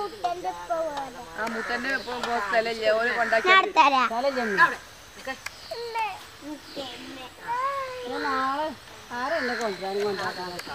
മുട്ടന്റെ ഉപ്പ പോലെ ആ മുത്തന്റെ ഇപ്പൊ സ്ഥലമില്ല ഓര് കൊണ്ടാക്കി ഞാൻ തരാം നാളെ ആരല്ലേ കൊണ്ടുവരാനും കൊണ്ടാക്കാനൊക്കെ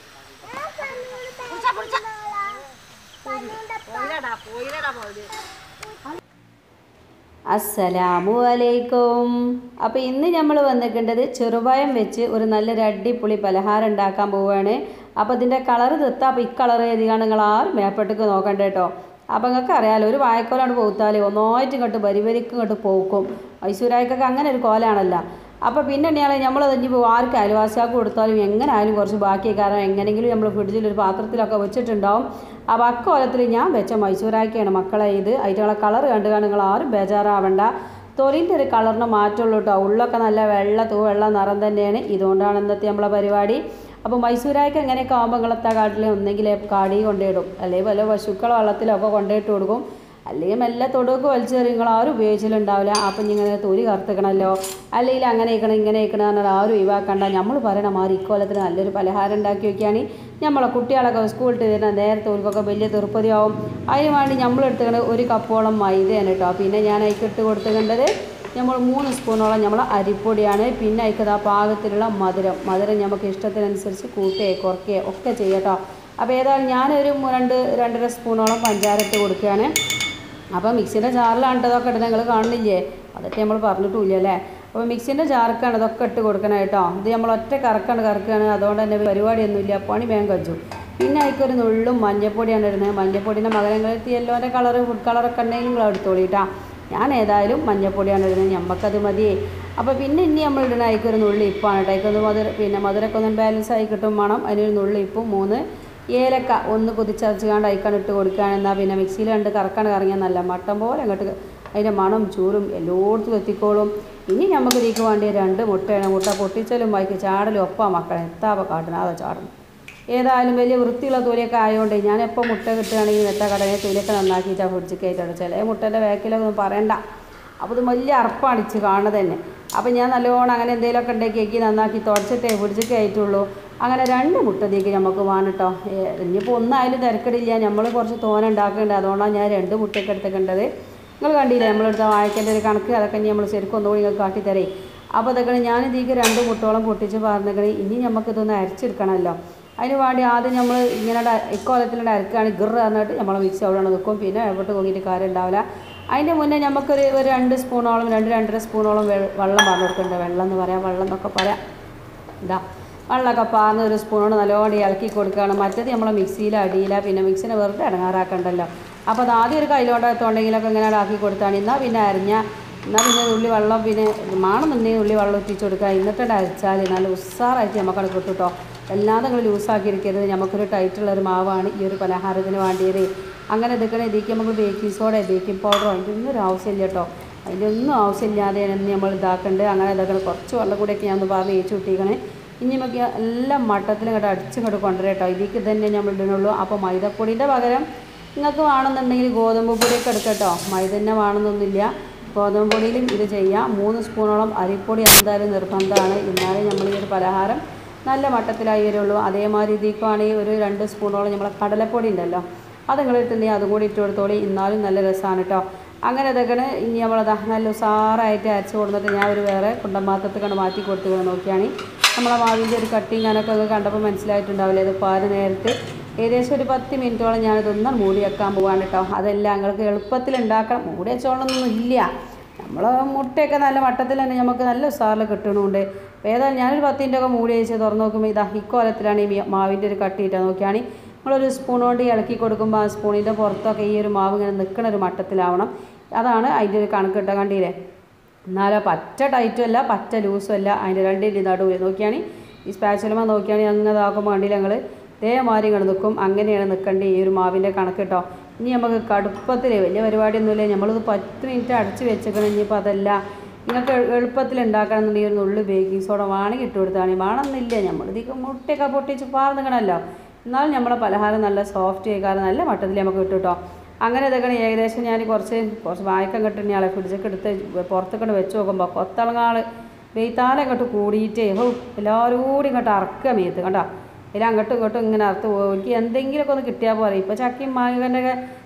അസ്സലാമു അലൈക്കും അപ്പോൾ ഇന്ന് നമ്മൾ വന്നിട്ടുണ്ടത് ചെറുപഴം വെച്ച് ഒരു നല്ലൊരു അടിപൊളി പലഹാരം ഉണ്ടാക്കാൻ പോവുകയാണ് അപ്പോൾ ഇതിൻ്റെ കളർ തെത്താ അപ്പോൾ ഈ കളർ ഏതിയാണ് നിങ്ങൾ ആരും മേപ്പെട്ടേക്ക് നോക്കണ്ട കേട്ടോ അപ്പോൾ നിങ്ങൾക്ക് അറിയാലോ ഒരു വായക്കോലാണ് പോത്താൽ ഒന്നായിട്ട് ഇങ്ങോട്ട് വരി വരിക്ക് ഇങ്ങോട്ട് പോക്കും ഐശ്വര്യായിക്കൊക്കെ അങ്ങനെ ഒരു കോലാണല്ലോ അപ്പോൾ പിന്നെ തന്നെയാണ് നമ്മൾ ഇനിയിപ്പോൾ ആർക്ക് അയൽവാസിയാൾക്ക് കൊടുത്താലും എങ്ങനെ ആയാലും കുറച്ച് ബാക്കി കാരണം എങ്ങനെയെങ്കിലും നമ്മൾ ഫ്രിഡ്ജിൽ ഒരു പാത്രത്തിലൊക്കെ വെച്ചിട്ടുണ്ടാവും അപ്പോൾ അക്കോലത്തിൽ ഞാൻ വെച്ച മൈസൂരാക്കിയാണ് മക്കളെ ഇത് അതിൻ്റെ കളർ കണ്ട് കാണും നിങ്ങൾ ആരും ബേജാറാവണ്ട തൊലിൻ്റെ ഒരു കളറിന് മാറ്റമുള്ളൂ കേട്ടോ ഉള്ളൊക്കെ നല്ല വെള്ള തൂ വെള്ള നിറം തന്നെയാണ് ഇതുകൊണ്ടാണ് ഇന്നത്തെ നമ്മളെ പരിപാടി അപ്പോൾ മൈസൂരായ്ക്ക് എങ്ങനെയൊക്കെ ആകുമ്പോൾ നിങ്ങളെത്താ കാട്ടിൽ ഒന്നെങ്കിൽ കാടി കൊണ്ടിടും അല്ലെങ്കിൽ വല്ല പശുക്കളോ വെള്ളത്തിലൊക്കെ കൊണ്ടിട്ട് കൊടുക്കും അല്ലെങ്കിൽ മെല്ലെ തൊടുക്ക് വലിച്ചെറിയും നിങ്ങൾ ആരും ഉപയോഗിച്ചിട്ടുണ്ടാവില്ല അപ്പം ഇങ്ങനെ തൊലി കറുത്തിക്കണമല്ലോ അല്ലെങ്കിൽ അങ്ങനെ ഇരിക്കണം ഇങ്ങനെ ഇരിക്കണം പറഞ്ഞാൽ ആരും ഒഴിവാക്കണ്ട നമ്മൾ പറയണ മാറി ഇക്കൊല്ലത്തിന് നല്ലൊരു പലഹാരം ഉണ്ടാക്കി വെക്കുകയാണ് നമ്മളെ കുട്ടികളൊക്കെ സ്കൂളിൽ വരുന്ന നേരത്തെ ഓർക്കൊക്കെ വലിയ തീർപ്പതിയാവും അതിന് വേണ്ടി നമ്മൾ എടുത്തുകൊണ്ട് ഒരു കപ്പോളം മൈദയാണ് കേട്ടോ പിന്നെ ഞാൻ അതിക്ക് ഇട്ട് കൊടുത്തുകൊണ്ടത് നമ്മൾ മൂന്ന് സ്പൂണോളം നമ്മൾ അരിപ്പൊടിയാണ് പിന്നെ അതിക്ക് ആ പാകത്തിലുള്ള മധുരം മധുരം നമുക്ക് ഇഷ്ടത്തിനനുസരിച്ച് കൂട്ടുകയോ കുറയ്ക്കുകയോ ഒക്കെ ചെയ്യട്ടോ അപ്പോൾ ഏതായാലും ഞാനൊരു മു- രണ്ട് രണ്ടര സ്പൂണോളം പഞ്ചാര ഇട്ട് കൊടുക്കുകയാണ് അപ്പോൾ മിക്സിൻ്റെ ജാറിലാണ് ഇതൊക്കെ ഇട്ട് നിങ്ങൾ കാണുന്നില്ലേ അതൊക്കെ നമ്മൾ പറഞ്ഞിട്ടില്ല അല്ലേ അപ്പോൾ മിക്സിൻ്റെ ജാർക്കാണ് ഇതൊക്കെ ഇട്ട് കൊടുക്കണം കേട്ടോ ഇത് നമ്മൾ ഒറ്റ കറക്കാണ് കറക്കുകയാണ് അതുകൊണ്ട് തന്നെ പരിപാടിയൊന്നുമില്ല പണി വേഗം കച്ചു പിന്നെ അതിക്കൊരു നുള്ളും മഞ്ഞപ്പൊടിയാണ് ഇടുന്നത് മഞ്ഞപ്പൊടിൻ്റെ മകരങ്ങളെത്തി യെല്ലോൻ്റെ കളറ് ഫുഡ് കളറൊക്കെ ഉണ്ടെങ്കിൽ നിങ്ങൾ എടുത്തോളിട്ടാ ഞാൻ ഏതായാലും മഞ്ഞപ്പൊടിയാണ് ഇടുന്നത് ഞമ്മക്കത് മതിയേ അപ്പോൾ പിന്നെ ഇനി നമ്മൾ ഇടുന്ന അതിക്കൊരു നുള്ളി ഇപ്പാണ് കേട്ടോ അതിക്കൊന്ന് മധുര പിന്നെ മധുരമൊക്കെ ഒന്ന് ബാലൻസ് ആയി കിട്ടും വേണം അതിനൊരു നുള്ളി ഇപ്പും മൂന്ന് ഏലക്ക ഒന്ന് കുതിച്ചരച്ചുകാണ്ട് അയക്കാണ് ഇട്ട് കൊടുക്കുകയാണെന്നാൽ പിന്നെ മിക്സിയിൽ കണ്ട് കറക്കാണ് കറങ്ങിയാൽ നല്ല മട്ടം പോലെ അങ്ങോട്ട് അതിൻ്റെ മണം ചൂരും എല്ലായിടത്തും എത്തിക്കോളും ഇനി നമുക്ക് ഇതിക്ക് വേണ്ടി രണ്ട് മുട്ടയാണ് മുട്ട പൊട്ടിച്ചലും വായിക്ക് ചാടലും ഒപ്പാ മക്കളെ എത്താവ കാട്ടണം അതാ ചാടണം ഏതായാലും വലിയ വൃത്തിയുള്ള തൊലിയൊക്കെ ആയതുകൊണ്ട് ഞാൻ എപ്പോൾ മുട്ട കിട്ടുകയാണെങ്കിൽ നെത്ത കടനെ തൊലിയൊക്കെ നന്നാക്കിയിട്ടാണ് ഫ്രിഡ്ജിൽ കയറ്റാണ് ചില മുട്ടൻ്റെ ബാക്കിലൊക്കെ ഒന്നും പറയണ്ട അപ്പോൾ ഇത് വലിയ അറപ്പാണിച്ച് കാണുന്നത് തന്നെ അപ്പോൾ ഞാൻ നല്ലോണം അങ്ങനെ എന്തെങ്കിലുമൊക്കെ ഉണ്ടാക്കി കേക്ക് നന്നാക്കി തുടച്ചിട്ടേ ഫ്രിഡ്ജിൽ കയറ്റുള്ളൂ അങ്ങനെ രണ്ട് മുട്ടതേക്ക് നമുക്ക് വേണം കേട്ടോ ഇനിയിപ്പോൾ ഒന്നായാലും തിരക്കടില്ല നമ്മൾ കുറച്ച് തോന ഉണ്ടാക്കുന്നുണ്ട് അതുകൊണ്ടാണ് ഞാൻ രണ്ട് മുട്ടയൊക്കെ എടുത്തേക്കേണ്ടത് നിങ്ങൾ കണ്ടില്ലേ നമ്മളെടുത്ത വാഴക്കേണ്ട ഒരു കണക്ക് അതൊക്കെ ഇനി നമ്മൾ ശരിക്കും ഒന്നുകൂടി നിങ്ങൾക്ക് കാട്ടിത്തരേ അപ്പോൾ അതൊക്കെ ഞാൻ ഇതിലേക്ക് രണ്ട് മുട്ടോളം പൊട്ടിച്ച് പറഞ്ഞേക്കണേ ഇനി നമുക്ക് ഇതൊന്ന് അരച്ചെടുക്കണമല്ലോ അതിന് വേണ്ടി ആദ്യം നമ്മൾ ഇങ്ങനെ ഡ- ഇക്കോലത്തിലുള്ള അരക്കുകയാണ് ഗിറ് പറഞ്ഞിട്ട് നമ്മൾ മിക്സി അവിടെ നിൽക്കും പിന്നെ എവിടെ കൊങ്ങിയിട്ട് കാര്യം ഉണ്ടാവില്ല അതിൻ്റെ മുന്നേ നമുക്കൊരു ഒരു രണ്ട് സ്പൂണോളം രണ്ട് രണ്ടര സ്പൂണോളം വെ- വെള്ളം പറഞ്ഞു കൊടുക്കുന്നുണ്ട് വെള്ളം എന്ന് പറയാം വെള്ളം എന്നൊക്കെ പറയാം ഇതാ വെള്ളമൊക്കെ പാർന്ന് ഒരു സ്പൂണോട് നല്ലോണം ഇളക്കി കൊടുക്കുകയാണ് മറ്റേത് നമ്മളെ മിക്സിയിൽ അടിയില്ല പിന്നെ മിക്സിനെ വെറുതെ ഇടങ്ങാറാക്കണ്ടല്ലോ അപ്പോൾ അത് ആദ്യം ഒരു കയ്യിലോട്ടത്തുണ്ടെങ്കിലൊക്കെ ഇങ്ങനെ ആക്കി കൊടുത്താണ് എന്നാൽ പിന്നെ അരിഞ്ഞ എന്നാൽ പിന്നെ ഉള്ളി വെള്ളം പിന്നെ മാണെന്നുണ്ടെങ്കിൽ ഉള്ളി വെള്ളം ഒറ്റിച്ച് കൊടുക്കുക എന്നിട്ട് അരച്ചാൽ നല്ല ഉസ്സാറായിട്ട് നമുക്കത് കിട്ടും കേട്ടോ എല്ലാതെ നിങ്ങൾ ലൂസാക്കിയിരിക്കരുത് നമുക്കൊരു ടൈറ്റുള്ള ഒരു മാവാണ് ഈ ഒരു പലഹാരത്തിന് വേണ്ടിയത് അങ്ങനെ ഇതൊക്കെ ഇതിലേക്ക് നമുക്ക് ബേക്കിംഗ് സോഡ ബേക്കിംഗ് പൗഡറോ അതിൻ്റെ ഒന്നും ഒരു ആവശ്യമില്ല കേട്ടോ അതിൻ്റെ ഒന്നും ആവശ്യമില്ലാതെയാണ് ഇന്ന് നമ്മൾ ഇതാക്കേണ്ടത് അങ്ങനെ ഇതാക്കണം കുറച്ച് വെള്ളം കൂടെയൊക്കെ ഞാൻ ഒന്ന് പറഞ്ഞ് ഏച്ചു വിട്ടിരിക്കണേ ഇനി നമുക്ക് എല്ലാം മട്ടത്തിലും ഇങ്ങോട്ട് അടിച്ചിങ്ങോട്ട് കൊണ്ടുവരാം കേട്ടോ ഇതിലേക്ക് തന്നെ നമ്മൾ ഇടണുള്ളൂ അപ്പോൾ മൈദപ്പൊടിൻ്റെ പകരം നിങ്ങൾക്ക് വേണമെന്നുണ്ടെങ്കിൽ ഗോതമ്പ് പൊടിയൊക്കെ എടുക്കട്ടോ മൈദ തന്നെ വേണമെന്നൊന്നുമില്ല ഗോതമ്പ് പൊടിയിലും ഇത് ചെയ്യാം മൂന്ന് സ്പൂണോളം അരിപ്പൊടി എന്തായാലും നിർബന്ധമാണ് എന്നാലേ നമ്മൾ ഈ ഒരു പലഹാരം നല്ല മട്ടത്തിലായി വരുള്ളൂ അതേമാതിരി ഇതിലേക്കാണെങ്കിൽ ഒരു രണ്ട് സ്പൂണോളം നമ്മളെ കടലപ്പൊടി ഉണ്ടല്ലോ അത് നിങ്ങൾ എടുത്തിട്ടുണ്ടെങ്കിൽ അതും കൂടി ഇട്ട് കൊടുത്തോളി എന്നാലും നല്ല രസമാണ് കേട്ടോ അങ്ങനെ ഇതൊക്കെ ഇനി നമ്മളതാ നല്ല ഉസാറായിട്ട് അരച്ച് കൊടുത്തിട്ട് ഞാൻ ഒരു വേറെ കുണ്ടമ്പാത്രത്തിൽ കണ്ട് മാറ്റി കൊടുത്തു നോക്കിയാണ് നമ്മളെ മാവിൻ്റെ ഒരു കട്ടിങ് ഞാനൊക്കെ അത് കണ്ടപ്പോൾ മനസ്സിലായിട്ടുണ്ടാവില്ലേ ഇത് പാല് നേരത്തെ ഏകദേശം ഒരു പത്ത് മിനിറ്റോളം ഞാനിതൊന്ന് മൂടി വെക്കാൻ പോവാണ് കേട്ടോ അതെല്ലാം നിങ്ങൾക്ക് എളുപ്പത്തിൽ ഉണ്ടാക്കണം മൂടി വെച്ചോളൊന്നും ഇല്ല നമ്മൾ മുട്ടയൊക്കെ നല്ല മട്ടത്തിൽ തന്നെ നമുക്ക് നല്ല ഉസാറിൽ കിട്ടണമുണ്ട് അപ്പോൾ ഏതായാലും ഞാനൊരു പത്ത് മിനിറ്റൊക്കെ മൂടി വെച്ച് തുറന്ന് നോക്കുമ്പോൾ ഇതാ ഇക്കോലത്തിലാണ് ഈ മി- മാവിൻ്റെ ഒരു കട്ടിയിട്ട് നോക്കിയാണ് നമ്മളൊരു സ്പൂൺ കൊണ്ട് ഇളക്കി കൊടുക്കുമ്പോൾ ആ സ്പൂണിൻ്റെ പുറത്തൊക്കെ ഈ ഒരു മാവ് ഇങ്ങനെ നിൽക്കുന്ന ഒരു മട്ടത്തിലാവണം അതാണ് അതിൻ്റെ ഒരു കണക്ക് കിട്ടാൻ കണ്ടില്ലേ എന്നാലോ പറ്റ ടൈറ്റും അല്ല പറ്റ ലൂസും അല്ല അതിൻ്റെ രണ്ടിൻ്റെ നടുവിൽ നോക്കിയാണ് ഈ സ്പാച്ചുലമ നോക്കിയാണെങ്കിൽ അങ്ങനെ ഇതാക്കുമ്പോൾ കണ്ടില്ല ഞങ്ങൾ ഇതേമാതിരി ഇങ്ങനെ നിൽക്കും അങ്ങനെയാണ് നിൽക്കേണ്ടത് ഈ ഒരു മാവിൻ്റെ കണക്ക് കേട്ടോ ഇനി നമുക്ക് കടുപ്പത്തിൽ വലിയ പരിപാടിയൊന്നുമില്ല നമ്മളിത് പത്ത് മിനിറ്റ് അടച്ച് വെച്ചേക്കണം ഇനിയിപ്പോൾ അതല്ല നിങ്ങൾക്ക് എ- എളുപ്പത്തിൽ ഉണ്ടാക്കണമെന്നുണ്ടെങ്കിൽ ഒരു നുള്ളു ബേക്കിംഗ് സോഡ വേണമെങ്കിൽ ഇട്ട് കൊടുത്താണ് വേണമെന്നില്ല നമ്മൾ ഇതിക്ക് മുട്ടയൊക്കെ പൊട്ടിച്ച് പാർന്നിക്കണമല്ലോ എന്നാലും നമ്മളെ പലഹാരം നല്ല സോഫ്റ്റ് ആയി കാരണം നല്ല മട്ടത്തിൽ നമുക്ക് കിട്ടും കേട്ടോ അങ്ങനെ ഇതൊക്കെ ഏകദേശം ഞാൻ കുറച്ച് കുറച്ച് വായക്കം കെട്ടിന് ആളെ ഫ്രിഡ്ജൊക്കെ എടുത്ത് പുറത്തൊക്കെ വെച്ച് നോക്കുമ്പോൾ കൊത്തളങ്ങാൾ വെയ്ത്താലം അങ്ങോട്ട് കൂടിയിട്ടേ ഹോ എല്ലാവരും കൂടി ഇങ്ങോട്ട് അറക്കുക മേത്ത് കണ്ടോ എല്ലാം അങ്ങോട്ടും ഇങ്ങോട്ടും ഇങ്ങനെ അറുത്ത് പോകും എനിക്ക് എന്തെങ്കിലുമൊക്കെ ഒന്ന് കിട്ടിയാൽ പോരെ ഇപ്പോൾ ചക്കയും മാങ്ങൻ്റെ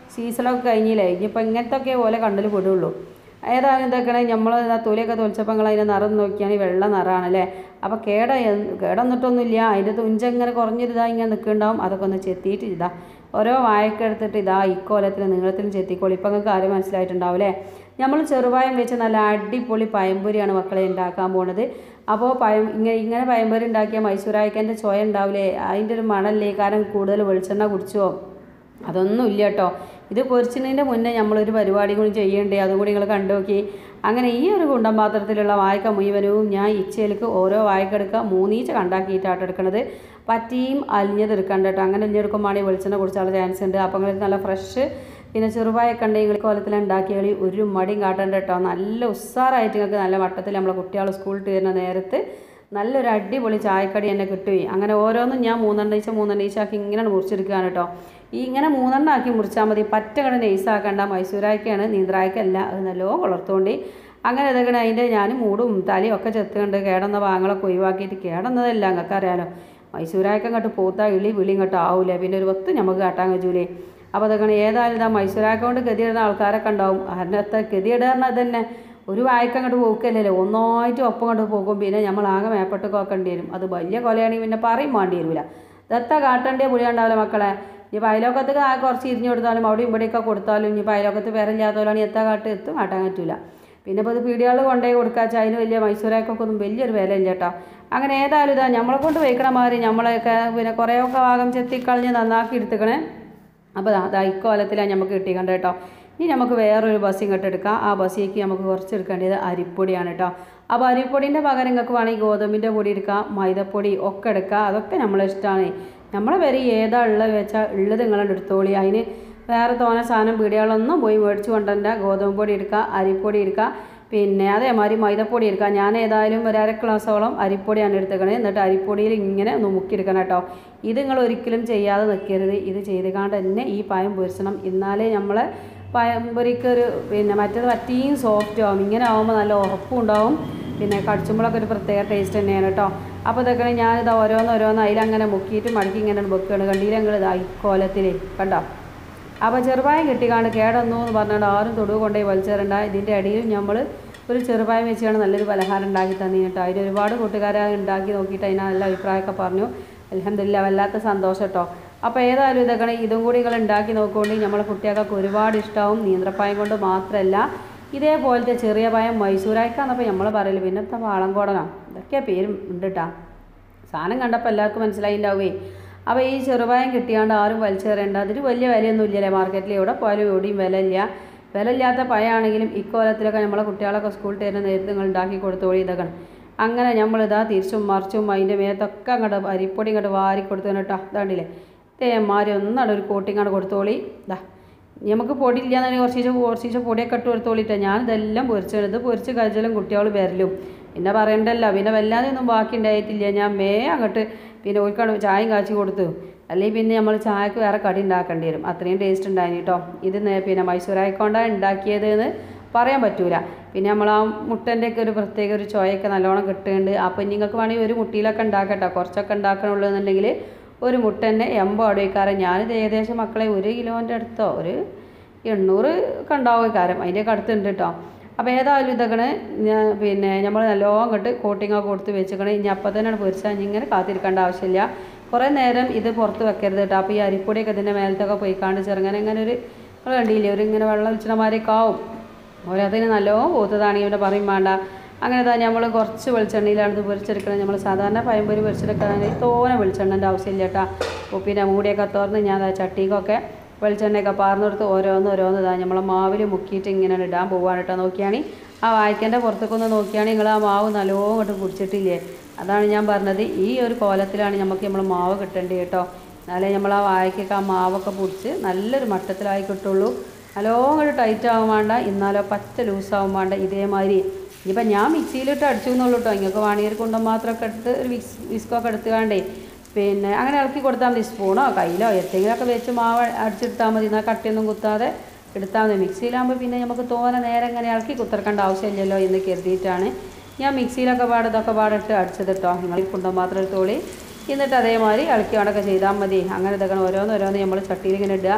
സീസണൊക്കെ കഴിഞ്ഞില്ലേ ഇനിയിപ്പോൾ ഇങ്ങനത്തെ ഒക്കെ ഓലെ കണ്ണിൽ പെടുള്ളൂ ഏതായാലും ഇതൊക്കെ നമ്മൾ തൊലിയൊക്കെ തൊലിച്ചപ്പോൾ നിങ്ങൾ അതിൻ്റെ നിറം നോക്കിയാണെങ്കിൽ വെള്ള നിറമാണ് അല്ലേ അപ്പോൾ കേട കേടന്നിട്ടൊന്നുമില്ല അതിൻ്റെ തുഞ്ചങ്ങനെ കുറഞ്ഞൊരിതാ ഇങ്ങനെ നിൽക്കുന്നുണ്ടാവും അതൊക്കെ ഒന്ന് ചെത്തിയിട്ട് ഇതാ ഓരോ വായൊക്കെ എടുത്തിട്ട് ഇതാ ഇക്കോലത്തിന് നീളത്തിലും ചെത്തിക്കോളി ഇപ്പം നിങ്ങൾക്ക് കാര്യം മനസ്സിലായിട്ടുണ്ടാവും അല്ലേ നമ്മൾ ചെറുപായം വെച്ച് നല്ല അടിപൊളി പയമ്പൊരിയാണ് മക്കളെ ഉണ്ടാക്കാൻ പോണത് അപ്പോൾ പയം ഇങ്ങനെ ഇങ്ങനെ പയമ്പൊരി ഉണ്ടാക്കിയ മൈസൂരായക്കൻ്റെ ചോയ ഉണ്ടാവില്ലേ അതിൻ്റെ ഒരു മണല്ലേ കാരണം കൂടുതൽ വെളിച്ചെണ്ണ കുടിച്ചോ അതൊന്നും ഇല്ല കേട്ടോ ഇത് പൊരിച്ചതിൻ്റെ മുന്നേ നമ്മളൊരു പരിപാടി കൂടി ചെയ്യണ്ടേ അതും കൂടി നിങ്ങൾ കണ്ടു നോക്കി അങ്ങനെ ഈ ഒരു കുണ്ടൻ പാത്രത്തിലുള്ള വായ്ക്ക മുഴുവനും ഞാൻ ഇച്ചയിലേക്ക് ഓരോ വായ്ക്കെടുക്കുക മൂന്നീച്ച കണ്ടാക്കിയിട്ടാണ് എടുക്കണത് പറ്റിയും അലിഞ്ഞത് എടുക്കണ്ട കേട്ടോ അങ്ങനെ അലിഞ്ഞെടുക്കുമ്പോഴാണെങ്കിൽ വെളിച്ചെണ്ണ കുടിച്ചാലുള്ള ചാൻസ് ഉണ്ട് അപ്പോൾ നിങ്ങൾക്ക് നല്ല ഫ്രഷ് പിന്നെ ചെറുപായൊക്കെ ഉണ്ടെങ്കിൽ കോലത്തിൽ ഉണ്ടാക്കിയാൽ ഒരു മടിയും കാട്ടണ്ട കേട്ടോ നല്ല ഉസ്സാറായിട്ട് നിങ്ങൾക്ക് നല്ല വട്ടത്തിൽ നമ്മളെ കുട്ടികൾ സ്കൂളിൽ വരുന്ന നേരത്ത് നല്ലൊരു അടിപൊളി ചായക്കടി എന്നെ കിട്ടുകയും അങ്ങനെ ഓരോന്നും ഞാൻ മൂന്നെണ്ണ ഈച്ച മൂന്നെണ്ണ ഈച്ചാക്കി ഇങ്ങനെ മുറിച്ചെടുക്കുകയാണ് കേട്ടോ ഈ ഇങ്ങനെ മൂന്നെണ്ണം ആക്കി മുറിച്ചാൽ മതി പറ്റ കട നെയ്സാക്കണ്ട മൈസൂരായ്ക്കാണ് നീന്ത്രായ്ക്കല്ല അത് നല്ലോ വളർത്തുകൊണ്ട് അങ്ങനെ ഇതൊക്കെ അതിൻ്റെ ഞാൻ മൂടും തലയും ഒക്കെ ചെത്തുകൊണ്ട് കേടന്ന ഭാഗങ്ങളൊക്കെ ഒഴിവാക്കിയിട്ട് കേടന്നതല്ല നിങ്ങൾക്ക് അറിയാലോ മൈസൂരായ്ക്ക അങ്ങോട്ട് പൂത്ത ഇളി വിളി ഇങ്ങോട്ട് ആവൂലേ പിന്നെ ഒരു ഒത്ത് നമുക്ക് കാട്ടാൻ കഴിയൂലേ അപ്പോൾ അതൊക്കെ ഏതായാലും ഇതാ മൈസൂരാക്ക കൊണ്ട് ഗതിയിടുന്ന ആൾക്കാരൊക്കെ ഉണ്ടാവും അതിനകത്ത് ഗതിയിടുന്നത് തന്നെ ഒരു വായ്ക്ക അങ്ങോട്ട് പോക്കല്ലല്ലോ ഒന്നായിട്ട് ഒപ്പം കൊണ്ട് പോകും പിന്നെ നമ്മൾ ആകെ മേപ്പെട്ട് കോക്കേണ്ടി വരും അത് വലിയ കൊലയാണെങ്കിൽ പിന്നെ പറയും വേണ്ടി വരില്ല ദത്ത കാട്ടേണ്ടിയ പുളിയുണ്ടാവില്ല മക്കളെ ഇനിയിപ്പോൾ അയലോക്കത്ത് ആ കുറച്ച് ഇരിഞ്ഞു കൊടുത്താലും അവിടെയും ഇവിടെയൊക്കെ കൊടുത്താലും ഇനിയിപ്പോൾ അയലോക്കത്ത് പേരില്ലാത്തവരാണെങ്കിൽ എത്താ കാട്ട് എത്തും കാട്ടാൻ പറ്റില്ല പിന്നെ ഇപ്പോൾ ഇത് പീടികളിൽ കൊണ്ടുപോയി കൊടുക്കാച്ച അതിന് വലിയ മൈസൂരാക്കൊക്കെ ഒന്നും വലിയൊരു വില ഇല്ല കേട്ടോ അങ്ങനെ ഏതായാലും ഇതാ നമ്മളെ കൊണ്ട് വയ്ക്കണ മാതിരി നമ്മളെയൊക്കെ പിന്നെ കുറേയൊക്കെ ഭാഗം ചെത്തിക്കളഞ്ഞ് നന്നാക്കി എടുത്തുക്കണേ അപ്പോൾ അതാ ഇക്കോലത്തിലാണ് നമുക്ക് കിട്ടിക്കണ്ട കേട്ടോ ഇനി നമുക്ക് വേറൊരു ബസ് ഇങ്ങോട്ട് എടുക്കാം ആ ബസ്സിലേക്ക് നമുക്ക് കുറച്ച് എടുക്കേണ്ടത് അരിപ്പൊടിയാണ് കേട്ടോ അപ്പോൾ അരിപ്പൊടിൻ്റെ പകരം നിങ്ങൾക്ക് വേണമെങ്കിൽ ഗോതമ്പിൻ്റെ പൊടി എടുക്കാം മൈദപ്പൊടി ഒക്കെ എടുക്കാം അതൊക്കെ നമ്മളെ ഇഷ്ടമാണ് നമ്മളെ പേര് ഏതാ ഉള്ളത് വെച്ചാൽ ഉള്ളത് നിങ്ങളുടെ എടുത്തോളി അതിന് വേറെ തോനെ സാധനം പീടികളൊന്നും പോയി മേടിച്ച് കൊണ്ടുവരണ്ട ഗോതമ്പ് പൊടി എടുക്കുക അരിപ്പൊടി എടുക്കുക പിന്നെ അതേമാതിരി മൈദപ്പൊടി എടുക്കുക ഞാൻ ഏതായാലും ഒരു അര ഗ്ലാസോളം അരിപ്പൊടിയാണ് എടുത്തേക്കണത് എന്നിട്ട് അരിപ്പൊടിയിൽ ഇങ്ങനെ ഒന്ന് മുക്കിയെടുക്കണം കേട്ടോ ഇത് നിങ്ങൾ ഒരിക്കലും ചെയ്യാതെ നിൽക്കരുത് ഇത് ചെയ്തുകൊണ്ട് തന്നെ ഈ പയം പൊരിച്ചണം എന്നാലേ നമ്മളെ പഴംപൊരിക്ക് ഒരു പിന്നെ മറ്റേത് പറ്റിയും സോഫ്റ്റ് ആവും ഇങ്ങനെ ആവുമ്പോൾ നല്ല ഉറപ്പും ഉണ്ടാവും പിന്നെ കടിച്ചുമ്പോഴൊക്കെ ഒരു പ്രത്യേക ടേസ്റ്റ് തന്നെയാണ് കേട്ടോ അപ്പോൾ ഇതൊക്കെ ഞാനിത് ഓരോന്ന് ഓരോന്ന് അതിലങ്ങനെ മുക്കിയിട്ട് മടക്കി ഇങ്ങനെ വെക്കുകയാണ് കണ്ടില്ല ഞങ്ങൾ ഇതാ ഈ കോലത്തിൽ കണ്ടോ അപ്പോൾ ചെറുപായം കിട്ടിക്കാണ്ട് കേടൊന്നു എന്ന് പറഞ്ഞുകൊണ്ട് ആരും തൊടുവ് കൊണ്ടുപോയി വലിച്ചേരണ്ട ഇതിൻ്റെ ഇടയിൽ നമ്മൾ ഒരു ചെറുപായം വെച്ചാണ് നല്ലൊരു പലഹാരം ഉണ്ടാക്കി തന്നി കേട്ടോ അതിൽ ഒരുപാട് കൂട്ടുകാരെ ഉണ്ടാക്കി നോക്കിയിട്ട് അതിന് നല്ല അഭിപ്രായമൊക്കെ പറഞ്ഞു അലഹമില്ല വല്ലാത്ത സന്തോഷം കേട്ടോ അപ്പോൾ ഏതായാലും ഇതൊക്കെ ഇതും കൂടി നിങ്ങൾ ഉണ്ടാക്കി നോക്കുകൊണ്ട് നമ്മളെ കുട്ടികൾക്ക് ഒരുപാട് ഇഷ്ടമാവും നീന്ത്രപ്പായം കൊണ്ട് മാത്രമല്ല ഇതേപോലത്തെ ചെറിയ പായം മൈസൂരായിക്കാന്നപ്പോൾ നമ്മൾ പറയല് പിന്നത്തെ വാളംകോടനോ ഇതൊക്കെ പേരും ഉണ്ട് കേട്ടോ സാധനം കണ്ടപ്പോൾ എല്ലാവർക്കും മനസ്സിലായിണ്ടാവേ അപ്പോൾ ഈ ചെറുപായം കിട്ടിയാണ്ട് ആരും വലിച്ചേറേണ്ട അതിന് വലിയ വിലയൊന്നും ഇല്ലല്ലേ മാർക്കറ്റിൽ എവിടെ പോയാലും എവിടെയും വില ഇല്ല വില ഇല്ലാത്ത പഴമാണെങ്കിലും ഇക്കോലത്തിലൊക്കെ നമ്മളെ കുട്ടികളൊക്കെ സ്കൂളിൽ തരുന്ന നേരത്തെ നിങ്ങൾ ഉണ്ടാക്കി കൊടുത്തോളി ഇതൊക്കെ അങ്ങനെ നമ്മളിതാ തിരിച്ചും മറിച്ചും അതിൻ്റെ മേത്തൊക്കെ അങ്ങോട്ട് അരിപ്പൊടി ഇങ്ങോട്ട് വാരി കൊടുത്തു കേട്ടോ ഇതാണ്ടില്ലേ തേമാരി ഒന്നാണ് ഒരു കോട്ടിങ്ങാണ് കൊടുത്തോളി ഇതാ നമുക്ക് പൊടി ഇല്ലാന്നുണ്ടെങ്കിൽ കുറച്ച് കുറച്ച് പൊടിയൊക്കെ ഇട്ട് കൊടുത്തോളിട്ട് ഞാൻ ഇതെല്ലാം പൊരിച്ചത് ഇത് പൊരിച്ച് കഴിച്ചാലും കുട്ടികൾ വരലും പിന്നെ പറയണ്ടല്ലോ പിന്നെ വല്ലാതെ ഒന്നും ബാക്കി ഉണ്ടായിട്ടില്ല ഞാൻ മേ അങ്ങോട്ട് പിന്നെ ഓൽക്കാണ് ചായയും കാച്ചി കൊടുത്തു അല്ലെങ്കിൽ പിന്നെ നമ്മൾ ചായക്ക് വേറെ കടി ഉണ്ടാക്കേണ്ടി വരും അത്രയും ടേസ്റ്റ് ഉണ്ടായിരുന്നു കേട്ടോ ഇത് നേ- പിന്നെ മൈസൂരായിക്കൊണ്ടാണ് ഉണ്ടാക്കിയത് എന്ന് പറയാൻ പറ്റൂല പിന്നെ നമ്മൾ ആ മുട്ടൻ്റെ ഒക്കെ ഒരു പ്രത്യേക ഒരു ചോയൊക്കെ നല്ലോണം കിട്ടുന്നുണ്ട് അപ്പോൾ നിങ്ങൾക്ക് വേണമെങ്കിൽ ഒരു മുട്ടിയിലൊക്കെ ഉണ്ടാക്കട്ടോ കുറച്ചൊക്കെ ഉണ്ടാക്കണുള്ളൂ എന്നുണ്ടെങ്കിൽ ഒരു മുട്ട തന്നെ എൺപത് അടവയ്ക്കാരം ഞാനിത് ഏകദേശം മക്കളെ ഒരു കിലോൻ്റെ അടുത്തോ ഒരു എണ്ണൂറ് ഒക്കെ ഉണ്ടാവും കാരം അതിൻ്റെയൊക്കെ അടുത്തുണ്ട് കേട്ടോ അപ്പോൾ ഏതായാലും ഇതൊക്കെ ഞാൻ പിന്നെ നമ്മൾ നല്ലോണം ഇങ്ങോട്ട് കോട്ടിങ്ങൊക്കെ കൊടുത്ത് വെച്ചിക്കണേ ഇനി അപ്പം തന്നെയാണ് പൊരിച്ചാൽ ഇനി ഇങ്ങനെ കാത്തിരിക്കേണ്ട ആവശ്യമില്ല കുറേ നേരം ഇത് പുറത്ത് വെക്കരുത് കേട്ടോ അപ്പോൾ ഈ അരിപ്പൊടിയൊക്കെ ഇതിൻ്റെ മേലത്തൊക്കെ പോയിക്കാണ്ട് ചെറുങ്ങനെ ഇങ്ങനെ ഒരു നിങ്ങൾ കണ്ടില്ലേ ഒരു ഇങ്ങനെ വെള്ളം ഒലിച്ചണമാരൊക്കെ ആവും ഓരോതിന് നല്ലോണം പോത്തതാണെങ്കിൽ ഇവൻ്റെ പറയും വേണ്ട അങ്ങനെ തന്നെ നമ്മൾ കുറച്ച് വെളിച്ചെണ്ണയിലാണ് ഇത് പൊരിച്ചെടുക്കണം നമ്മൾ സാധാരണ പഴംപൊരി പൊരിച്ചെടുക്കുകയാണെങ്കിൽ തോനെ വെളിച്ചെണ്ണൻ്റെ ആവശ്യമില്ല കേട്ടോ ഉപ്പിൻ്റെ മൂടിയൊക്കെ തുറന്ന് ഞാൻ ദാ ചട്ടിക്കൊക്കെ വെളിച്ചെണ്ണയൊക്കെ പാർന്നെടുത്ത് ഓരോന്ന് ഓരോന്ന് ഇതാ നമ്മളെ മാവിൽ മുക്കിയിട്ട് ഇങ്ങനെ ഇടാൻ പോവാണ് കേട്ടോ നോക്കിയാണെങ്കിൽ ആ വായ്ക്കൻ്റെ പുറത്തേക്ക് ഒന്ന് നോക്കിയാണെങ്കിൽ നിങ്ങൾ ആ മാവ് നല്ലോണം ഇങ്ങോട്ട് കുടിച്ചിട്ടില്ലേ അതാണ് ഞാൻ പറഞ്ഞത് ഈ ഒരു കോലത്തിലാണ് നമുക്ക് നമ്മൾ മാവ് കിട്ടേണ്ടത് കേട്ടോ എന്നാലേ നമ്മൾ ആ വായ്ക്കൊക്കെ ആ മാവൊക്കെ പിടിച്ച് നല്ലൊരു മട്ടത്തിലായി കിട്ടുള്ളൂ നല്ലോണം ഇങ്ങോട്ട് ടൈറ്റ് ആവാൻ വേണ്ട എന്നാലോ പച്ച ലൂസാവാൻ വേണ്ട ഇതേമാതിരി ഇനിയിപ്പോൾ ഞാൻ മിക്സിയിലിട്ട് അടിച്ചു എന്നുള്ളൂ കേട്ടോ നിങ്ങൾക്ക് വാണിയർ കുണ്ടം മാത്രമൊക്കെ എടുത്ത് ഒരു വിക്സ് വിസ്കൊക്കെ എടുത്ത് വേണ്ടേ പിന്നെ അങ്ങനെ ഇളക്കി കൊടുത്താൽ മതി സ്പൂണോ കയ്യിലോ എന്തെങ്കിലുമൊക്കെ വെച്ച് മാവ് അടിച്ചെടുത്താൽ മതി എന്നാൽ കട്ടിയൊന്നും കുത്താതെ എടുത്താൽ മതി മിക്സിയിലാകുമ്പോൾ പിന്നെ നമുക്ക് തോനെ നേരം ഇങ്ങനെ ഇളക്കി കുത്തിറക്കേണ്ട ആവശ്യമില്ലല്ലോ എന്ന് കരുതിയിട്ടാണ് ഞാൻ മിക്സിയിലൊക്കെ പാടെ ഇതൊക്കെ പാടിട്ട് അടിച്ചത് കേട്ടോ നിങ്ങൾ കുണ്ടം മാത്രം എടുത്തോളി എന്നിട്ട് അതേമാതിരി ഇളക്കി അടക്കം ചെയ്താൽ മതി അങ്ങനെ ഇതൊക്കെ ഓരോന്ന് ഓരോന്ന് നമ്മൾ ചട്ടിയിൽ ഇങ്ങനെ ഇടുക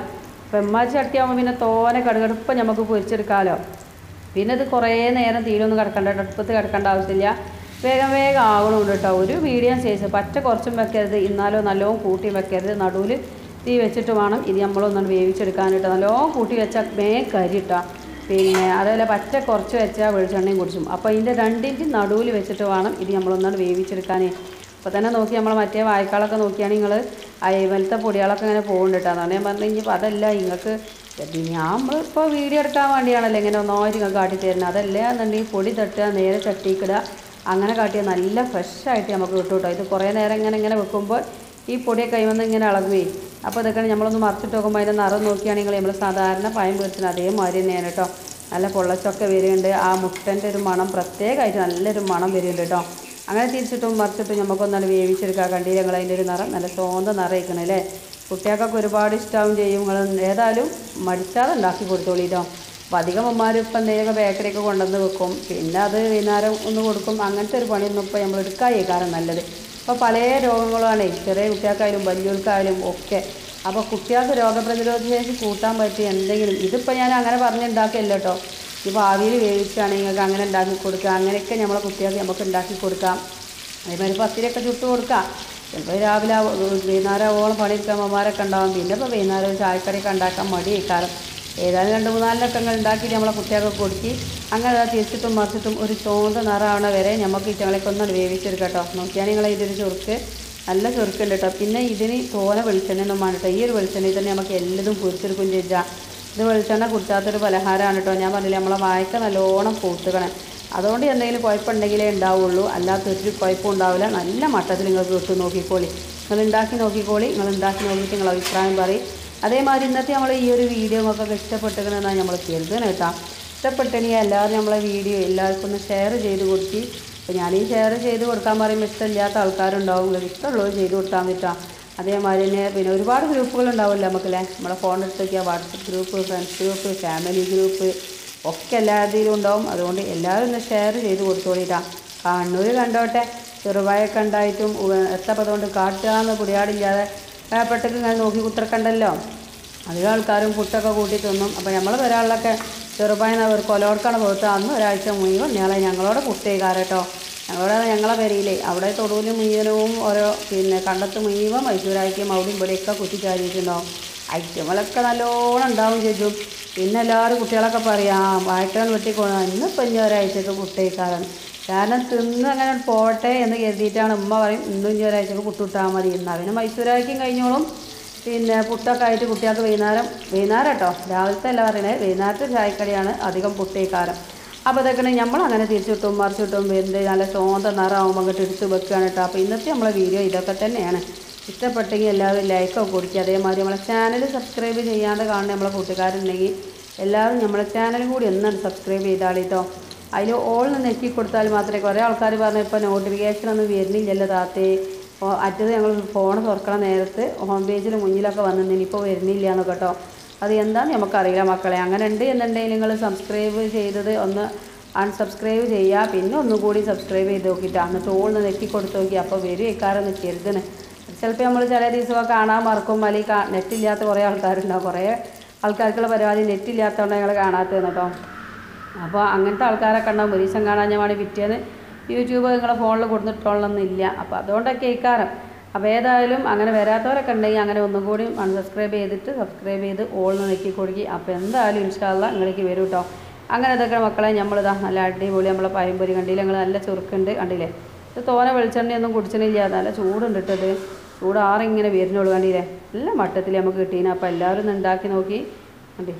അപ്പം എമ്മാച്ചി ചട്ടിയാകുമ്പോൾ പിന്നെ തോനെ കടുകടുപ്പം നമുക്ക് പൊരിച്ചെടുക്കാമല്ലോ പിന്നെ ഇത് കുറേ നേരം തീയിലൊന്നും കിടക്കണ്ട അടുപ്പത്ത് കിടക്കേണ്ട ആവശ്യമില്ല വേഗം വേഗം ആകണമുണ്ട് കേട്ടോ ഒരു മീഡിയം സൈസ് പച്ച കുറച്ചും വെക്കരുത് എന്നാലോ നല്ലോണം കൂട്ടി വെക്കരുത് നടുവിൽ തീ വെച്ചിട്ട് വേണം ഇത് നമ്മളൊന്നും വേവിച്ചെടുക്കാനായിട്ട് നല്ലോണം കൂട്ടി വെച്ചാൽ വേഗം കരിട്ടാ പിന്നെ അതേപോലെ പച്ച കുറച്ച് വെച്ചാൽ വെളിച്ചെണ്ണയും കുടിച്ചും അപ്പോൾ ഇതിൻ്റെ രണ്ടിൻ്റെ നടുവിൽ വെച്ചിട്ട് വേണം ഇത് നമ്മളൊന്നാണ് വേവിച്ചെടുക്കാൻ അപ്പോൾ തന്നെ നോക്കി നമ്മൾ മറ്റേ വായ്ക്കാളൊക്കെ നോക്കിയാണെങ്കിൽ നിങ്ങൾ അയവലത്തെ പൊടികളൊക്കെ ഇങ്ങനെ പോകുന്നുണ്ട് കേട്ടോ അതാണ് ഞാൻ പറഞ്ഞു കഴിഞ്ഞപ്പോൾ അതല്ല നിങ്ങൾക്ക് ഞാൻ ഇപ്പോൾ വീഡിയോ എടുക്കാൻ വേണ്ടിയാണല്ലോ ഇങ്ങനെ ഒന്നായിട്ട് നിങ്ങൾക്ക് കാട്ടി തരുന്നത് അതല്ല എന്നുണ്ടെങ്കിൽ പൊടി തട്ടുക നേരെ ചട്ടിക്കിടുക അങ്ങനെ കാട്ടിയാൽ നല്ല ഫ്രഷ് ആയിട്ട് നമുക്ക് കിട്ടും കേട്ടോ ഇത് കുറേ നേരം ഇങ്ങനെ ഇങ്ങനെ വെക്കുമ്പോൾ ഈ പൊടിയൊക്കെ കൈവന്ന് ഇങ്ങനെ ഇളകുവേ അപ്പോൾ ഇതൊക്കെ നമ്മളൊന്ന് മറിച്ചിട്ട് നോക്കുമ്പോൾ അതിൻ്റെ നിറം നോക്കുകയാണെങ്കിൽ നമ്മൾ സാധാരണ പയം പൊരിച്ചിന് അതേമാതിരി തന്നെയാണ് കേട്ടോ നല്ല പൊള്ളച്ചൊക്കെ വരുന്നുണ്ട് ആ മുട്ടൻ്റെ ഒരു മണം പ്രത്യേകമായിട്ട് നല്ലൊരു മണം വരുന്നുണ്ട് കേട്ടോ അങ്ങനെ തിരിച്ചിട്ടും മറിച്ചിട്ടും നമുക്കൊന്നാണ് വേവിച്ചെടുക്കുക കണ്ടില്ല നിങ്ങൾ അതിൻ്റെ ഒരു നിറം നല്ല സ്വന്ത നിറയിക്കണം അല്ലേ കുട്ടികൾക്കൊക്കെ ഒരുപാട് ഇഷ്ടമാവും ചെയ്യും നിങ്ങൾ ഏതായാലും മടിച്ചാതെ ഉണ്ടാക്കി കൊടുത്തോളൂ കേട്ടോ അപ്പോൾ അധികം അമ്മമാർ ഇപ്പം എന്തെങ്കിലുമൊക്കെ ബേക്കറിയൊക്കെ കൊണ്ടുവന്ന് വെക്കും പിന്നെ അത് വൈകുന്നേരം ഒന്ന് കൊടുക്കും അങ്ങനത്തെ ഒരു പണിയൊന്നും ഇപ്പോൾ നമ്മൾ എടുക്കാതിരിക്കാറ് നല്ലത് ഇപ്പോൾ പല രോഗങ്ങളുമാണ് ചെറിയ കുട്ടികൾക്കായാലും വലിയവർക്കായാലും ഒക്കെ അപ്പോൾ കുട്ടികൾക്ക് രോഗപ്രതിരോധ ശേഷി കൂട്ടാൻ പറ്റിയ എന്തെങ്കിലും ഇതിപ്പോൾ ഞാൻ അങ്ങനെ പറഞ്ഞുണ്ടാക്കിയല്ലോ കേട്ടോ ഈ ഭാവിയിൽ വേവിച്ചാണെങ്കിൽ നിങ്ങൾക്ക് അങ്ങനെ ഉണ്ടാക്കി കൊടുക്കുക അങ്ങനെയൊക്കെ നമ്മളെ കുട്ടികൾക്ക് നമുക്ക് ഉണ്ടാക്കി കൊടുക്കാം അതേമാതിരി പത്തിരിയൊക്കെ ചുട്ട് കൊടുക്കാം ചിലപ്പോൾ രാവിലെ ആവ- വൈകുന്നേരം ആവോളം പണിയെടുക്കാൻ അമ്മമാരൊക്കെ ഉണ്ടാവും പിന്നെ ഇപ്പോൾ വൈകുന്നേരം ഒരു ചായക്കറിയൊക്കെ ഉണ്ടാക്കാൻ മടിയേക്കാരം ഏതായാലും രണ്ട് മൂന്നാലിനൊക്കെ നിങ്ങൾ ഉണ്ടാക്കിയിട്ട് നമ്മളെ കുട്ടികൾക്ക് കൊടുക്കി അങ്ങനെ അത് തിരിച്ചിട്ടും മറിച്ചിട്ടും ഒരു ചോന്ത നിറമാവണ വരെ നമുക്ക് ഈ ചങ്ങളൊക്കെ ഒന്ന് വേവിച്ചെടുക്കാം കേട്ടോ നോക്കിയാൽ നിങ്ങൾ ഇതൊരു ചുറുക്ക് നല്ല ചുറുക്കുണ്ട് കേട്ടോ പിന്നെ ഇതിന് തോന വെളിച്ചെണ്ണ ഒന്നും വേണ്ട കേട്ടോ ഈ ഒരു വെളിച്ചെണ്ണയിൽ തന്നെ നമുക്ക് എല്ലതും പൊരിച്ചെടുക്കും ചെയ്യാം ഇത് വെളിച്ചെണ്ണ കുട്ടാത്തൊരു പലഹാരമാണ് കേട്ടോ ഞാൻ പറഞ്ഞില്ല നമ്മളെ വായ്ക്ക നല്ലോണം പൂത്തുകണേ അതുകൊണ്ട് എന്തെങ്കിലും കുഴപ്പമുണ്ടെങ്കിലേ ഉണ്ടാവുള്ളൂ അല്ലാത്തൊരു കുഴപ്പം ഉണ്ടാവില്ല നല്ല മട്ടത്തിൽ നിങ്ങൾക്ക് കിട്ടും നോക്കിക്കോളി നിങ്ങൾ ഉണ്ടാക്കി നോക്കിക്കോളി നിങ്ങൾ ഉണ്ടാക്കി നോക്കിയിട്ട് നിങ്ങൾ അഭിപ്രായം പറയും അതേമാതിരി ഇന്നത്തെ നമ്മൾ ഈ ഒരു വീഡിയോ നമുക്കൊക്കെ ഇഷ്ടപ്പെട്ടിരിക്കണമെന്നാണ് നമ്മൾ കരുതുന്നത് കേട്ടോ ഇഷ്ടപ്പെട്ടെങ്കിൽ എല്ലാവരും നമ്മളെ വീഡിയോ എല്ലാവർക്കും ഒന്ന് ഷെയർ ചെയ്ത് കൊടുക്കി അപ്പോൾ ഞാൻ ഈ ഷെയർ ചെയ്ത് കൊടുക്കാൻ പറയുമ്പോൾ ഇഷ്ടമില്ലാത്ത ആൾക്കാരുണ്ടാവും നിങ്ങൾക്ക് ഇഷ്ടമുള്ളത് ചെയ്ത് കൊടുക്കാൻ പറ്റാം അതേമാതിരി തന്നെ പിന്നെ ഒരുപാട് ഗ്രൂപ്പുകൾ ഉണ്ടാവില്ല നമുക്കല്ലേ നമ്മളെ ഫോൺ എടുത്ത് നോക്കിയാൽ WhatsApp group friends group family group ഒക്കെ എല്ലാത്തിലും ഉണ്ടാവും അതുകൊണ്ട് എല്ലാവരും ഒന്ന് ഷെയർ ചെയ്ത് കൊടുത്തോളിട്ടാ കണ്ണൂർ കണ്ടോട്ടെ ചെറുവായൊക്കെ ഉണ്ടായിട്ടും എത്തപ്പതുകൊണ്ട് കാട്ടുകയെന്ന് കുടിയാടില്ലാതെ പേപ്പട്ടൊക്കെ ഇങ്ങനെ നോക്കി കുത്തിറക്കണ്ടല്ലോ അധികം ആൾക്കാരും പുട്ടൊക്കെ കൂട്ടി തിന്നും അപ്പോൾ നമ്മൾ ഒരാളിലൊക്കെ ചെറുപ്പായ ഒരു കൊലോർക്കാണ് പോയിട്ട് അന്ന് ഒരാഴ്ച മുഴുവൻ ഞങ്ങളെ ഞങ്ങളോട് പുട്ടേക്കാരട്ടോ ഞങ്ങളുടെ ഞങ്ങളെ പെരയിലേ അവിടെ തൊടുവിൽ മുഴുവനവും ഓരോ പിന്നെ കണ്ടത്ത് മുഴുവൻ മൈസൂരായിരിക്കും അവിടെയും ഇവിടെയൊക്കെ കുത്തിച്ചാരിയിട്ടുണ്ടാവും ഐറ്റങ്ങളൊക്കെ നല്ലോണം ഉണ്ടാവും ചേച്ചും പിന്നെ എല്ലാവരും കുട്ടികളൊക്കെ പറയാം വായക്കാൻ വെട്ടിക്കൊള്ളാം ഇന്നിപ്പോൾ ഇനി ഒരാഴ്ചക്ക് പുട്ടേക്കാരാണ് കാരണം തിന്ന് അങ്ങനെ പോട്ടെ എന്ന് കരുതിയിട്ടാണ് ഉമ്മ പറയും ഇന്നും ഇനി ഒരാഴ്ചക്ക് പുട്ടിട്ടാൽ മതി എന്നാൽ പിന്നെ മൈസൂരായിരിക്കും കഴിഞ്ഞോളും പിന്നെ പുട്ടൊക്കെ ആയിട്ട് കുട്ടികൾക്ക് വൈകുന്നേരം വൈകുന്നേരം കേട്ടോ രാവിലത്തെ അല്ല പറയുന്നത് വൈകുന്നേരത്തെ ചായക്കടിയാണ് അധികം പുട്ടേക്കാരം അപ്പോൾ ഇതൊക്കെ നമ്മൾ അങ്ങനെ തിരിച്ചിട്ടും മറിച്ചിട്ടും വെന്ത് നല്ല ചോന്ത നിറമാകുമ്പോൾ അങ്ങോട്ട് എടുത്ത് വെക്കുകയാണ് കേട്ടോ അപ്പോൾ ഇന്നത്തെ നമ്മളെ വീഡിയോ ഇതൊക്കെ തന്നെയാണ് ഇഷ്ടപ്പെട്ടെങ്കിൽ എല്ലാവരും ലൈക്കൊക്കെ കൊടുക്കുക അതേമാതിരി നമ്മളെ ചാനൽ സബ്സ്ക്രൈബ് ചെയ്യാണ്ട് കാണുന്ന നമ്മളെ കൂട്ടുകാരുണ്ടെങ്കിൽ എല്ലാവരും നമ്മളെ ചാനൽ കൂടി ഒന്നാണ് സബ്സ്ക്രൈബ് ചെയ്താളിട്ടോ അതിൽ ഓൾ നെക്കി കൊടുത്താൽ മാത്രമേ കുറേ ആൾക്കാർ പറഞ്ഞു ഇപ്പോൾ നോട്ടിഫിക്കേഷൻ ഒന്നും വരുന്നില്ലല്ലോ താത്തേ അപ്പോൾ അറ്റത് ഞങ്ങൾ ഫോൺ തുറക്കണ നേരത്ത് ഹോം പേജിൽ മുന്നിലൊക്കെ വന്നിരുന്നു ഇപ്പോൾ വരുന്നില്ല എന്ന് കേട്ടോ അത് എന്താണെന്ന് നമുക്കറിയില്ല മക്കളെ അങ്ങനെ ഉണ്ട് എന്നുണ്ടെങ്കിൽ നിങ്ങൾ സബ്സ്ക്രൈബ് ചെയ്തത് ഒന്ന് അൺസബ്സ്ക്രൈബ് ചെയ്യുക പിന്നെ ഒന്നുകൂടി സബ്സ്ക്രൈബ് ചെയ്ത് നോക്കിയിട്ട് എന്നിട്ട് ഓൾന്ന് നെക്കി കൊടുത്ത് നോക്കി അപ്പോൾ വരും ഇക്കാരെന്ന് കരുതണ് ചിലപ്പോൾ നമ്മൾ ചില ദിവസമൊക്കെ കാണാൻ മറക്കും അല്ലെങ്കിൽ കാ നെറ്റില്ലാത്ത കുറേ ആൾക്കാരുണ്ടാവും കുറേ ആൾക്കാർക്കുള്ള പരിപാടി നെറ്റില്ലാത്തതുകൊണ്ട് ഞങ്ങൾ കാണാത്തതെന്ന് കേട്ടോ അപ്പോൾ അങ്ങനത്തെ ആൾക്കാരൊക്കെ ഉണ്ടാവും ഒരു ദിവസം കാണാൻ ഞാൻ വേണമെങ്കിൽ പിറ്റേന്ന് യൂട്യൂബ് നിങ്ങളെ ഫോണിൽ കൊടുത്തിട്ടോളണമെന്നില്ല അപ്പോൾ അതുകൊണ്ടൊക്കെ ഇക്കാരം അപ്പോൾ ഏതായാലും അങ്ങനെ വരാത്തവരൊക്കെ ഉണ്ടെങ്കിൽ അങ്ങനെ ഒന്നും കൂടി അൺസബ്സ്ക്രൈബ് ചെയ്തിട്ട് സബ്സ്ക്രൈബ് ചെയ്ത് ഓൾന്ന് നെക്കി കൊടുക്കി അപ്പോൾ എന്തായാലും ഇൻഷാല്ല നിങ്ങളേക്ക് വരും കേട്ടോ അങ്ങനെ ഇതൊക്കെ മക്കളെ നമ്മളിതാ നല്ല അടിപൊളി നമ്മളെ പയമ്പൊരി കണ്ടില്ല ഞങ്ങൾ നല്ല ചുരുക്കുണ്ട് കണ്ടില്ലേ ഇത് തോന വെളിച്ചെണ്ണയൊന്നും കുടിച്ചണില്ല നല്ല ചൂടുണ്ട് ഇട്ടത് ചൂട് ആറിങ്ങനെ വരുന്നുള്ളൂ കണ്ടില്ലേ നല്ല മട്ടത്തിൽ നമുക്ക് കിട്ടീന അപ്പോൾ എല്ലാവരും ഒന്ന് ഉണ്ടാക്കി നോക്കി കണ്ടി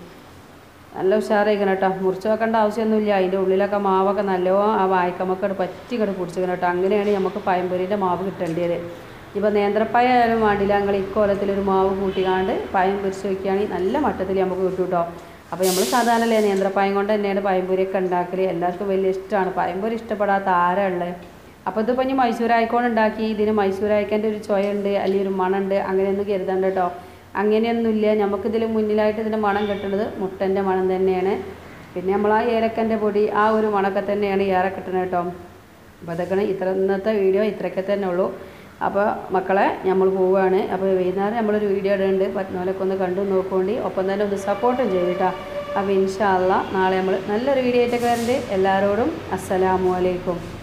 നല്ല ഉഷാറായിക്കണം കേട്ടോ മുറിച്ച് വെക്കേണ്ട ആവശ്യമൊന്നുമില്ല അതിൻ്റെ ഉള്ളിലൊക്കെ മാവൊക്കെ നല്ലോ ആ വായ്ക്കമ്മക്കോട് പറ്റി ഇങ്ങോട്ട് പിടിച്ചിക്കണം കേട്ടോ അങ്ങനെയാണ് നമുക്ക് പയമ്പൊരിൻ്റെ മാവ് കിട്ടേണ്ടത് ഇപ്പോൾ നേന്ത്രപ്പായ ആയാലും വേണ്ടില്ല ഞങ്ങൾ ഇക്കോലത്തിലൊരു മാവ് കൂട്ടിക്കാണ്ട് പായം പൊരിച്ച് വയ്ക്കുകയാണെങ്കിൽ നല്ല മട്ടത്തിൽ നമുക്ക് കിട്ടും കേട്ടോ അപ്പോൾ നമ്മൾ സാധാരണ അല്ലേ നേന്ത്രപ്പായം കൊണ്ട് തന്നെയാണ് പയമ്പൊരിയൊക്കെ ഉണ്ടാക്കൽ എല്ലാവർക്കും വലിയ ഇഷ്ടമാണ് പയമ്പൊരി ഇഷ്ടപ്പെടാത്ത ആരാ ഉള്ളത് അപ്പോൾ ഇതിപ്പോൾ ഇനി മൈസൂർ ആയിക്കോണ്ട് ഉണ്ടാക്കി ഇതിന് മൈസൂർ ആയിക്കൻ്റെ ഒരു ചുവയുണ്ട് അല്ലെങ്കിൽ ഒരു മണമുണ്ട് അങ്ങനെയൊന്നും കരുതണ്ട കേട്ടോ അങ്ങനെയൊന്നുമില്ല നമുക്കിതിൽ മുന്നിലായിട്ട് ഇതിൻ്റെ മണം കിട്ടുന്നത് മുട്ടൻ്റെ മണം തന്നെയാണ് പിന്നെ നമ്മൾ ആ ഏലക്കൻ്റെ പൊടി ആ ഒരു മണമൊക്കെ തന്നെയാണ് ഏറെ കിട്ടുന്നത് കേട്ടോ അപ്പോൾ അതൊക്കെ ഇത്ര ഇന്നത്തെ വീഡിയോ ഇത്രയൊക്കെ തന്നെ ഉള്ളൂ അപ്പോൾ മക്കളെ നമ്മൾ പോവുകയാണ് അപ്പോൾ വൈകുന്നേരം നമ്മളൊരു വീഡിയോ ഇടുന്നുണ്ട് പറ്റുന്നവരൊക്കെ ഒന്ന് കണ്ടു നോക്കുകൊണ്ട് ഒപ്പം തന്നെ ഒന്ന് സപ്പോർട്ടും ചെയ്തിട്ടാ അപ്പോൾ ഇൻഷാ അള്ളാ നാളെ നമ്മൾ നല്ലൊരു വീഡിയോ ആയിട്ടൊക്കെ വരുന്നുണ്ട് എല്ലാവരോടും അസ്സലാമു അലൈക്കും